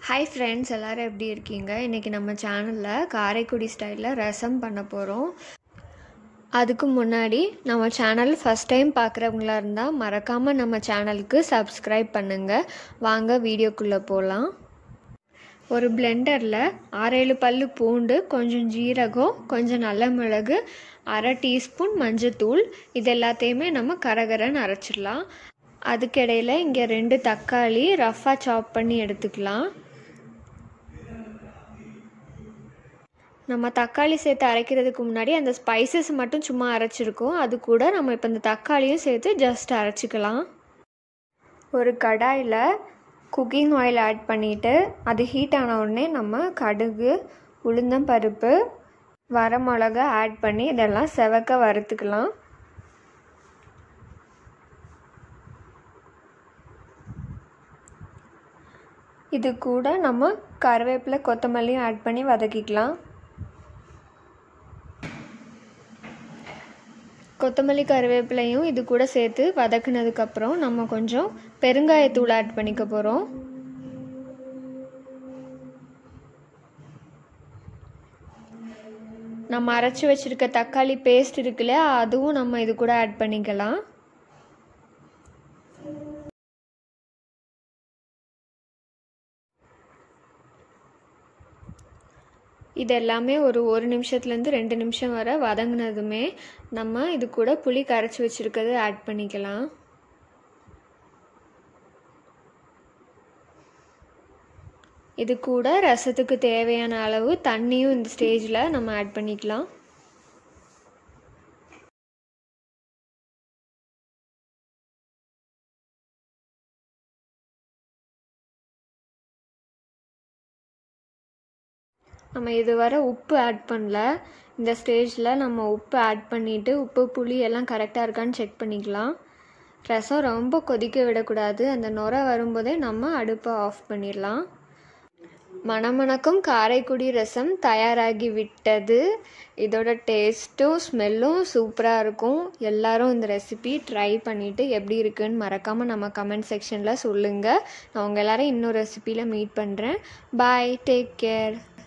hi friends எல்லோரும் எப்படி இருக்கீங்க இன்றைக்கி நம்ம சேனலில் காரைக்குடி ஸ்டைலில் ரசம் பண்ண போகிறோம் அதுக்கு முன்னாடி நம்ம சேனல் ஃபஸ்ட் டைம் பார்க்குறவங்களா இருந்தால் மறக்காமல் நம்ம சேனலுக்கு சப்ஸ்கிரைப் பண்ணுங்கள் வாங்க வீடியோக்குள்ளே போகலாம் ஒரு பிளெண்டரில் ஆறேழு பல்லு பூண்டு கொஞ்சம் ஜீரகம் கொஞ்சம் நல்ல மிளகு அரை டீஸ்பூன் மஞ்சத்தூள் இது எல்லாத்தையுமே நம்ம கரகரன்னு அரைச்சிடலாம் அதுக்கிடையில் இங்கே ரெண்டு தக்காளி ரஃப்பாக சாப் பண்ணி எடுத்துக்கலாம் நம்ம தக்காளி சேர்த்து அரைக்கிறதுக்கு முன்னாடி அந்த ஸ்பைசஸ் மட்டும் சும்மா அரைச்சிருக்கோம் அது கூட நம்ம இப்போ இந்த தக்காளியும் சேர்த்து ஜஸ்ட் அரைச்சிக்கலாம் ஒரு கடாயில் குக்கிங் ஆயில் ஆட் பண்ணிவிட்டு அது ஹீட் ஆன உடனே நம்ம கடுகு உளுந்தம்பருப்பு வரமிளகா ஆட் பண்ணி இதெல்லாம் செவக்க வறுத்துக்கலாம் இது கூட நம்ம கருவேப்பிலை கொத்தமல்லியும் ஆட் பண்ணி வதக்கிக்கலாம் கொத்தமல்லி கருவேப்பிலையும் இது கூட சேர்த்து வதக்குனதுக்கப்புறம் நம்ம கொஞ்சம் பெருங்காயத்தூள் ஆட் பண்ணிக்க போகிறோம் நம்ம அரைச்சி வச்சுருக்க தக்காளி பேஸ்ட் இருக்குல்ல அதுவும் நம்ம இது கூட ஆட் பண்ணிக்கலாம் இது எல்லாமே ஒரு ஒரு நிமிஷத்துலேருந்து ரெண்டு நிமிஷம் வரை வதங்கினதுமே நம்ம இது கூட புளி கரைச்சி வச்சுருக்கிறது ஆட் பண்ணிக்கலாம் இது கூட ரசத்துக்கு தேவையான அளவு தண்ணியும் இந்த ஸ்டேஜில் நம்ம ஆட் பண்ணிக்கலாம் நம்ம இதுவரை உப்பு ஆட் பண்ணல இந்த ஸ்டேஜில் நம்ம உப்பு ஆட் பண்ணிவிட்டு உப்பு புளி எல்லாம் கரெக்டாக இருக்கான்னு செக் பண்ணிக்கலாம் ரசம் ரொம்ப கொதிக்க விடக்கூடாது அந்த நுரை வரும்போதே நம்ம அடுப்பை ஆஃப் பண்ணிடலாம் மணமணக்கும் காரைக்குடி ரசம் தயாராகி விட்டது இதோட டேஸ்ட்டும் ஸ்மெல்லும் சூப்பராக இருக்கும் எல்லாரும் இந்த ரெசிபி ட்ரை பண்ணிவிட்டு எப்படி இருக்குன்னு மறக்காமல் நம்ம கமெண்ட் செக்ஷனில் சொல்லுங்கள் நான் உங்கள் எல்லோரும் இன்னொரு ரெசிப்பியில் மீட் பண்ணுறேன் பாய் டேக் கேர்